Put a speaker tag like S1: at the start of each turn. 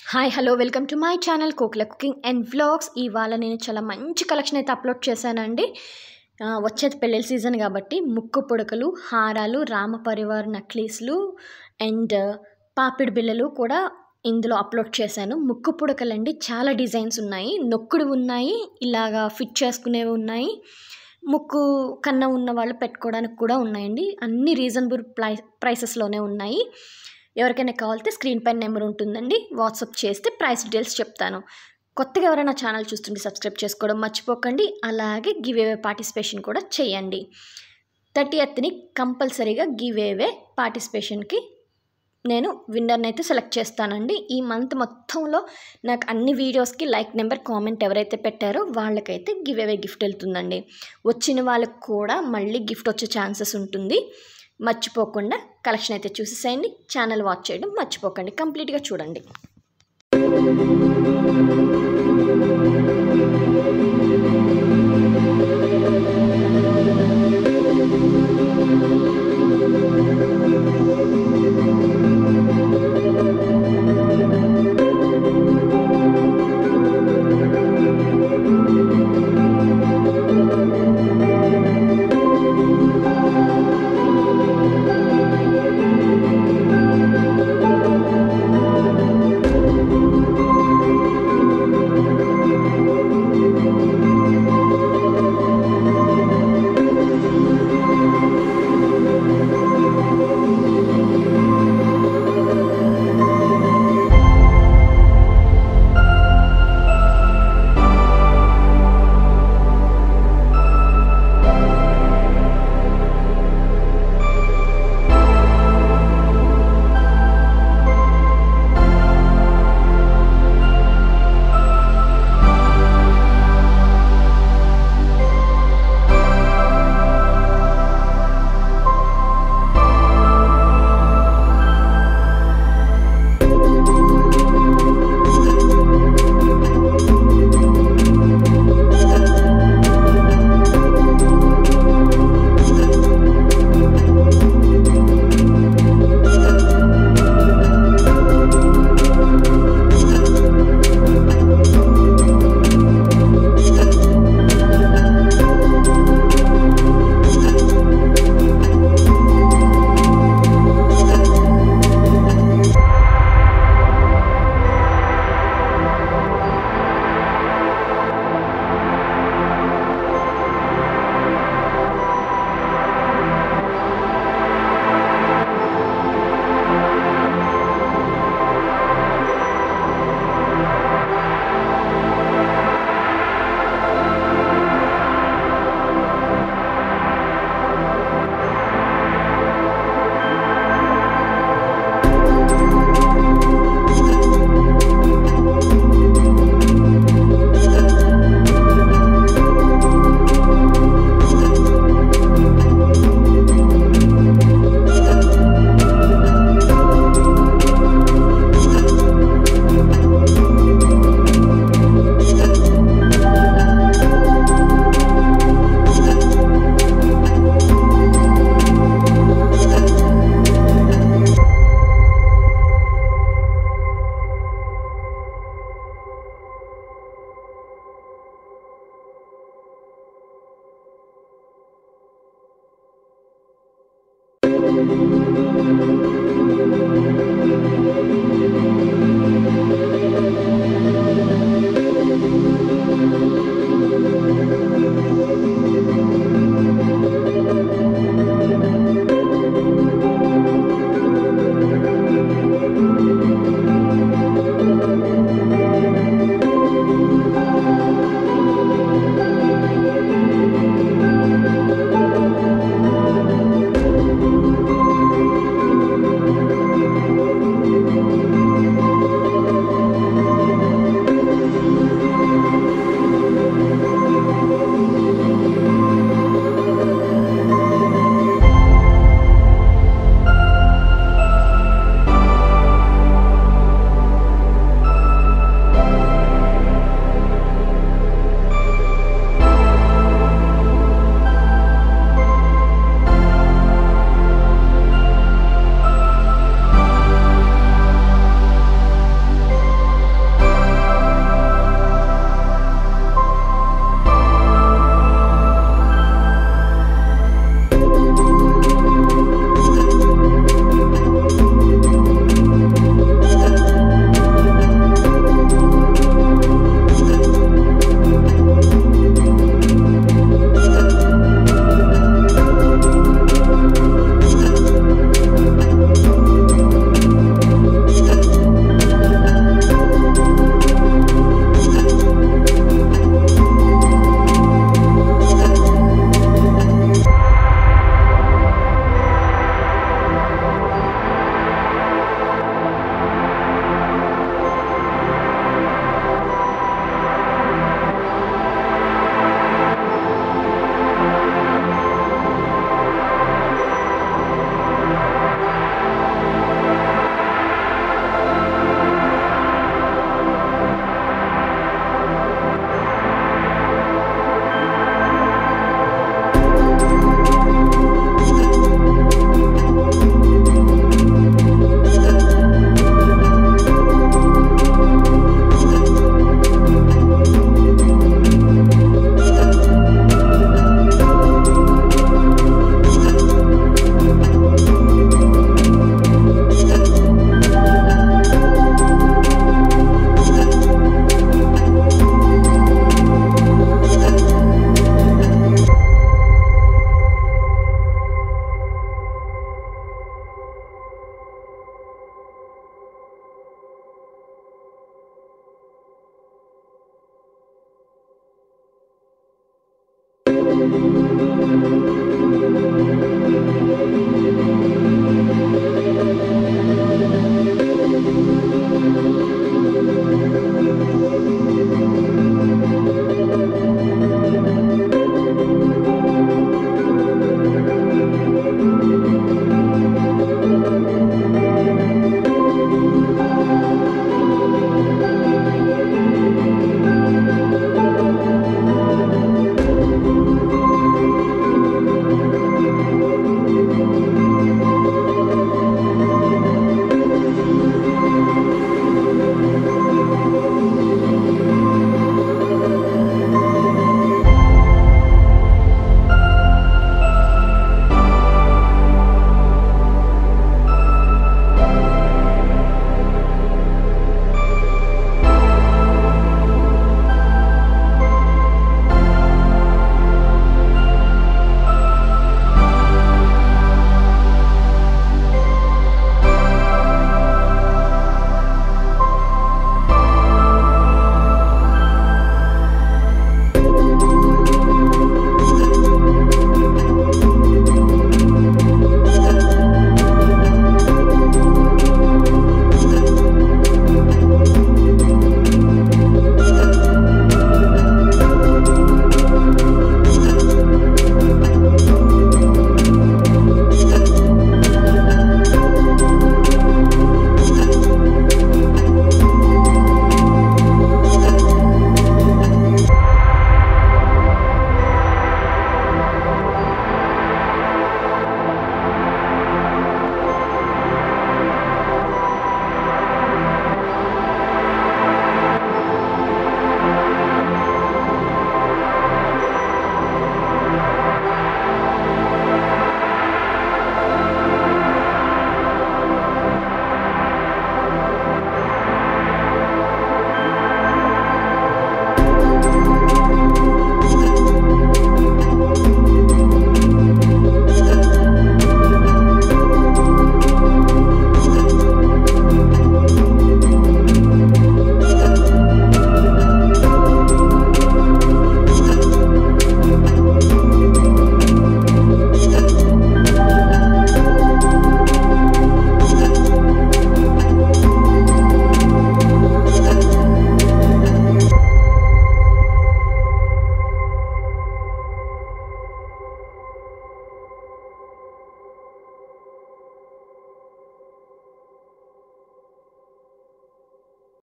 S1: hi hello welcome to my channel Kokila cooking and vlogs ఇవాళ నేను చాలా మంచి కలెక్షన్ అయితే అప్లోడ్ చేశానండి ఆ, వచ్చేది పెళ్ళిళ్ళ సీజన్ కాబట్టి ముక్కు పుడకలు హారాలు రామ పరివార్ నక్లీస్లు అండ్ పాపిడి బిళ్ళలు కూడా ఇందులో అప్లోడ్ చేశాను ముక్కు పుడకలండి చాలా డిజైన్స్ ఉన్నాయి నొక్కుడు ఉన్నాయి ఇలాగా ఫిట్ చేసుకునేవి ఉన్నాయి ముక్కు కన్న ఉన్న వాళ్ళు పెట్టుకోవడానికి కూడా ఉన్నాయండి అన్ని రీజనబుల్ ప్లై ప్రైసెస్లోనే ఉన్నాయి ఎవరికైనా కావాలితే స్క్రీన్ పైన నెంబర్ ఉంటుందండి వాట్సాప్ చేస్తే ప్రైస్ డీటెయిల్స్ చెప్తాను కొత్తగా ఎవరైనా ఛానల్ చూస్తుంటే సబ్స్క్రైబ్ చేసుకోవడం మర్చిపోకండి అలాగే గివ్ అవే పార్టిసిపేషన్ కూడా చేయండి థర్టీ ఎత్ని కంపల్సరీగా గివ్ అవే పార్టిసిపేషన్కి నేను విన్నర్ని అయితే సెలెక్ట్ చేస్తానండి ఈ మంత్ మొత్తంలో నాకు అన్ని వీడియోస్కి లైక్ నెంబర్ కామెంట్ ఎవరైతే పెట్టారో వాళ్ళకైతే గివ్ అవే గిఫ్ట్ వెళ్తుందండి వచ్చిన వాళ్ళకి కూడా మళ్ళీ గిఫ్ట్ వచ్చే ఛాన్సెస్ ఉంటుంది మర్చిపోకుండా కలెక్షన్ అయితే చూసేసేయండి ఛానల్ వాచ్ చేయడం మర్చిపోకండి కంప్లీట్గా చూడండి బాయ్